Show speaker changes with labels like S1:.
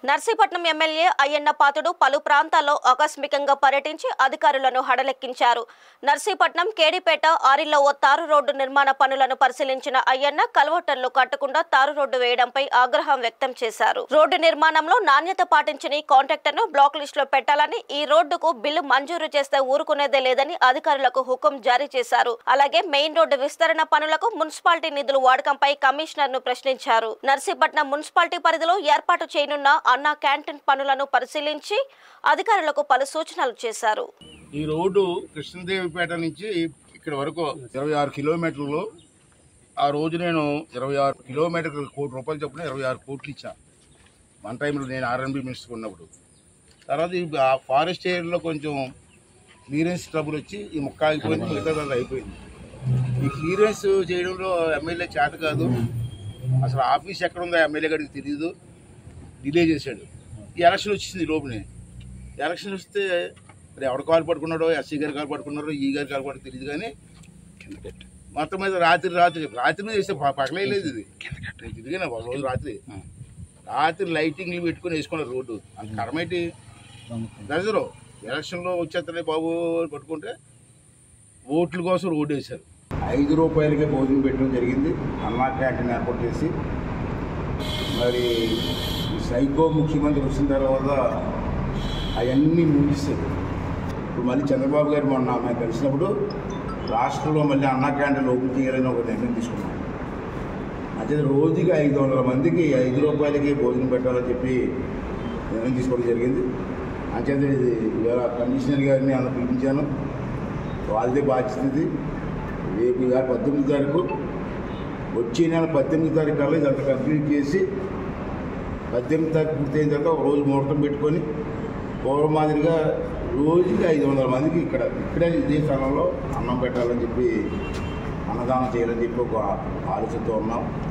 S1: Narsipatnam MLA Ayyanna పాతుడు పలు ప్రాంతాల్లో ఆకస్మికంగా పర్యటించి అధికారులను హడలెక్కించారు నర్సీపట్నం కేడిపేట ఆరిలో ఓ తారు రోడ్డు నిర్మాణ పనులను పరిశీలించిన అయ్యన్న కలవటర్లు కట్టకుండా తారు రోడ్డు వేయడంపై ఆగ్రహం వ్యక్తం చేశారు రోడ్డు నిర్మాణంలో నాణ్యత పాటించని కాంట్రాక్టర్ను బ్లాక్ లిస్ట్ లో పెట్టాలని ఈ రోడ్డుకు బిల్లు మంజూరు చేస్తే ఊరుకునేదే లేదని అధికారులకు హుకుం జారీ చేశారు అలాగే మెయిన్ రోడ్డు విస్తరణ పనులకు మున్సిపాలిటీ నిధులు వాడకంపై కమిషనర్ ను ప్రశ్నించారు నర్సీపట్నం మున్సిపాలిటీ పరిధిలో ఏర్పాటు చేయనున్న అన్నా క్యాంటీన్ పనులను పరిశీలించి అధికారులకు పలు సూచనలు చేశారు
S2: ఈ రోడ్డు కృష్ణదేవిపేట నుంచి ఇక్కడ వరకు ఇరవై ఆరు కిలోమీటర్లు ఆ రోజు నేను ఇరవై ఆరు కిలోమీటర్లు కోటి రూపాయలు చొప్పున ఇరవై ఆరు కోట్లు ఇచ్చా వన్ టైంలో నేను ఆర్ఎన్బి మినిస్టర్ ఉన్నప్పుడు తర్వాత ఈ ఆ ఫారెస్ట్ ఏరియాలో కొంచెం క్లియరెన్స్ ట్రబుల్ వచ్చి ఈ ముక్క ఆగిపోయింది మిగతా అది అయిపోయింది ఈ క్లియరెన్స్ చేయడంలో ఎమ్మెల్యే చేత కాదు అసలు ఆఫీస్ ఎక్కడ ఉందో ఎమ్మెల్యే గారికి తెలియదు డిలే చేశాడు ఈ ఎలక్షన్ వచ్చింది లోపునే ఎలక్షన్ వస్తే మరి ఎవడు కాలు పట్టుకున్నాడో ఎస్సీ గారు కాలు పట్టుకున్నారో ఈ గారు కాలు పట్టుకు తెలియదు కానీ మొత్తం మీద రాత్రి రాత్రి రాత్రి మీద వేస్తే ప- పగలే లేదు ఇది నేను తిరిగిన ఒక రోజు రాత్రి రాత్రి లైటింగ్లు పెట్టుకుని వేసుకున్నారు రోడ్డు అంత కరమేటి దసరు ఎలక్షన్లో వచ్చేస్తలే బాబు అని పట్టుకుంటే ఓట్ల కోసం రోడ్డు వేశారు ఐదు రూపాయలకే భోజనం పెట్టడం జరిగింది అన్నా క్యాంటీన్ ఏర్పాటు చేసి మరి ఈ సైకో ముఖ్యమంత్రి వచ్చిన తర్వాత అవన్నీ ముగిస్తారు ఇప్పుడు మళ్ళీ చంద్రబాబు గారు మొన్న మేము కలిసినప్పుడు రాష్ట్రంలో మళ్ళీ అన్నా క్యాంటీన్ ఓపెన్ చేయాలని ఒక నిర్ణయం తీసుకున్నాం అయితే రోజుకి ఐదు వందల మందికి ఐదు రూపాయలకి భోజనం పెట్టాలని చెప్పి నిర్ణయం తీసుకోవడం జరిగింది అంచేత ఇది ఇవాళ కమిషనర్ గారిని అన్న పిలిపించాను వాళ్ళదే బాధ్యత ఇది రేపు ఇవాళ పద్దెనిమిది తారీఖు వచ్చే నెల పద్దెనిమిది తారీఖు కల్లా ఇదంతా కంప్లీట్ చేసి పద్దెనిమిది తారీఖు పూర్తయిన తర్వాత ఒక రోజు ముహూర్తం పెట్టుకొని పూర్వం మాదిరిగా రోజుకి ఐదు వందల మందికి ఇక్కడ ఇక్కడే ఇదే స్థలంలో అన్నం పెట్టాలని చెప్పి అన్నదానం చేయాలని చెప్పి ఒక ఆలోచనతో ఉన్నాం